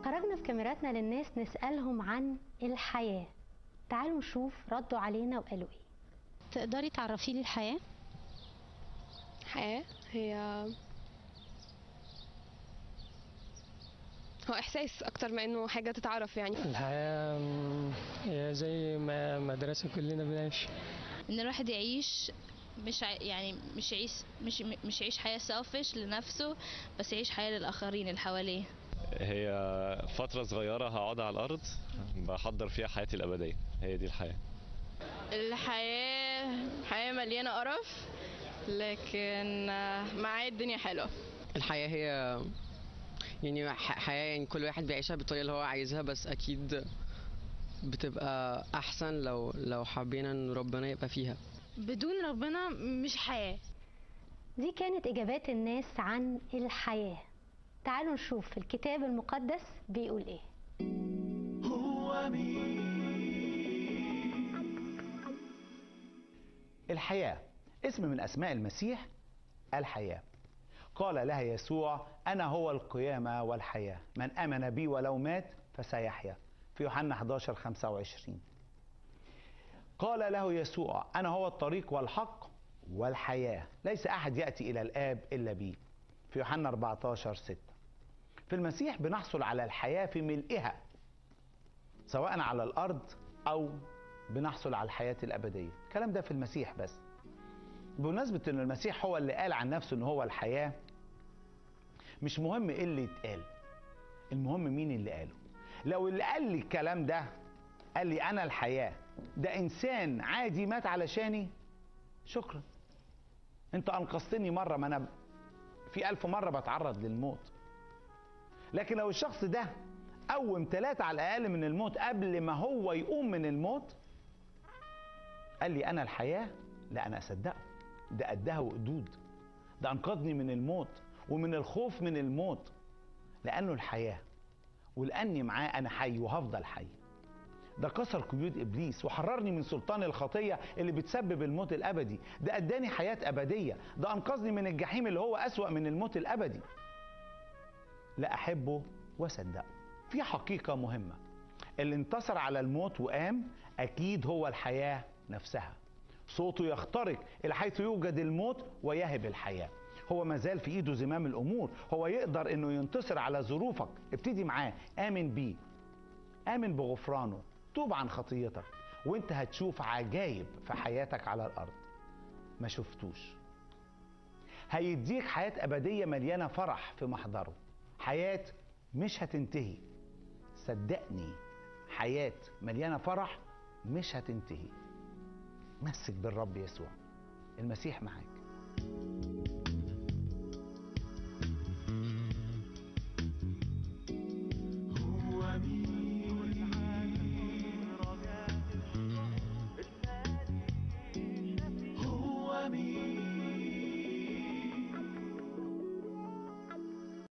خرجنا في كاميراتنا للناس نسألهم عن الحياة تعالوا نشوف ردوا علينا وقالوا ايه تقدري تعرفي لي الحياة؟ حياة هي هو إحساس أكتر ما إنه حاجة تتعرف يعني الحياة مم، هي زي ما مدرسة كلنا بنعيش ان الواحد يعيش مش ع... يعني مش يعيش مش مش يعيش حياة سيلفش لنفسه بس يعيش حياة للآخرين اللي حواليه هي فترة صغيرة هقعدها على الأرض بحضر فيها حياتي الأبدية هي دي الحياة الحياة حياة مليانة قرف لكن معايا الدنيا حلوة الحياة هي يعني ح- حياة يعني كل واحد بيعيشها بالطريقة اللي هو عايزها بس أكيد بتبقى أحسن لو لو حبينا إن ربنا يبقى فيها بدون ربنا مش حياة دي كانت إجابات الناس عن الحياة تعالوا نشوف الكتاب المقدس بيقول ايه الحياة اسم من أسماء المسيح الحياة قال لها يسوع أنا هو القيامة والحياة من آمن بي ولو مات فسيحيا في يوحنا 11 25 قال له يسوع أنا هو الطريق والحق والحياة ليس أحد يأتي إلى الآب إلا بي في يوحنا 14 6 في المسيح بنحصل على الحياة في ملئها سواء على الأرض أو بنحصل على الحياة الأبدية الكلام ده في المسيح بس بمناسبة أن المسيح هو اللي قال عن نفسه أنه هو الحياة مش مهم إيه اللي يتقال المهم مين اللي قاله لو اللي قال لي الكلام ده قال لي أنا الحياة ده إنسان عادي مات علشاني شكرا أنت أنقذتني مرة ما أنا في ألف مرة بتعرض للموت لكن لو الشخص ده قوم ثلاثة على الأقل من الموت قبل ما هو يقوم من الموت قال لي أنا الحياة لا أنا أصدقه ده قدها وقدود ده أنقذني من الموت ومن الخوف من الموت لأنه الحياة ولأني معاه أنا حي وهفضل حي ده كسر قيود إبليس وحررني من سلطان الخطية اللي بتسبب الموت الأبدي ده أداني حياة أبدية ده أنقذني من الجحيم اللي هو أسوأ من الموت الأبدي لا أحبه وأصدقه في حقيقة مهمة اللي انتصر على الموت وقام أكيد هو الحياة نفسها صوته يخترق إلى حيث يوجد الموت ويهب الحياة هو ما زال في ايده زمام الامور هو يقدر انه ينتصر على ظروفك ابتدي معاه امن بيه امن بغفرانه توب عن خطيتك وانت هتشوف عجايب في حياتك على الارض ما شفتوش هيديك حياة أبدية مليانة فرح في محضره حياة مش هتنتهي صدقني حياة مليانة فرح مش هتنتهي مسك بالرب يسوع المسيح معاك